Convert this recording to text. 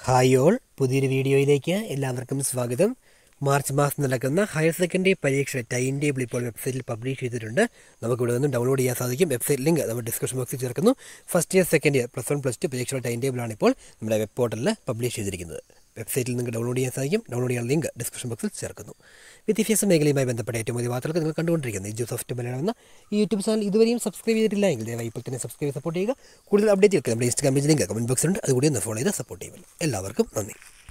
hi all പുതിയൊരു വീഡിയോയിലേക്ക് എല്ലാവർക്കും സ്വാഗതം മാർച്ച് മാസം നടക്കുന്ന ഹയർ സെക്കൻഡറി പരീക്ഷ ടൈം ടേബിൾ ഇപ്പോൾ വെബ്സൈറ്റിൽ പബ്ലിഷ് ചെയ്തിട്ടുണ്ട് നമുക്ക് ഇവിടെ നിന്ന് ഡൗൺലോഡ് ചെയ്യാൻ സാധിക്കും വെബ്സൈറ്റ് ലിങ്ക് നമ്മൾ ഡിസ്ക്രിപ്ഷൻ ബോക്സിൽ ചേർക്കുന്നു first year second year plus one plus two പരീക്ഷയുടെ ടൈം ടേബിളാണ് ഇപ്പോൾ നമ്മുടെ വെബ് പോർട്ടലിൽ പബ്ലിഷ് ചെയ്തിരിക്കുന്നത് വെബ്സൈറ്റിൽ നിങ്ങൾക്ക് ഡൗൺലോഡ് ചെയ്യാൻ സാധിക്കും ഡൗൺലോഡ് ചെയ്യാൻ ലിങ്ക് ഡിസ്ക്രിപ്ഷൻ ബോക്സിൽ ചേർക്കുന്നു വിദ്യാഭ്യാസ മേഖലയുമായി ബന്ധപ്പെട്ട ഏറ്റവും വലിയ വാർത്തകൾ നിങ്ങൾ കണ്ടുകൊണ്ടിരിക്കുന്നത് ഇജു സോഫ്റ്റ് മലയാളം എന്ന ഈ യൂട്യൂബ് ചാനൽ ഇതുവരെയും സബ്സ്ക്രൈബ് ചെയ്തിട്ടില്ല എങ്കിൽ ദയവായി ഇപ്പോൾ തന്നെ സബ്സ്ക്രൈബ് സപ്പോർട്ട് ചെയ്യുക കൂടുതൽ അപ്ഡേറ്റുകൾക്ക് നമ്മുടെ ഇൻസ്റ്റാഗ്രാം പേജ് ലിങ്ക് കമൻറ്റ് ബോക്സിലുണ്ട് അതുകൂടി ഒന്ന് ഫോളോ ചെയ്ത് സപ്പോർട്ട് ചെയ്യുമല്ലോ എല്ലാവർക്കും നന്ദി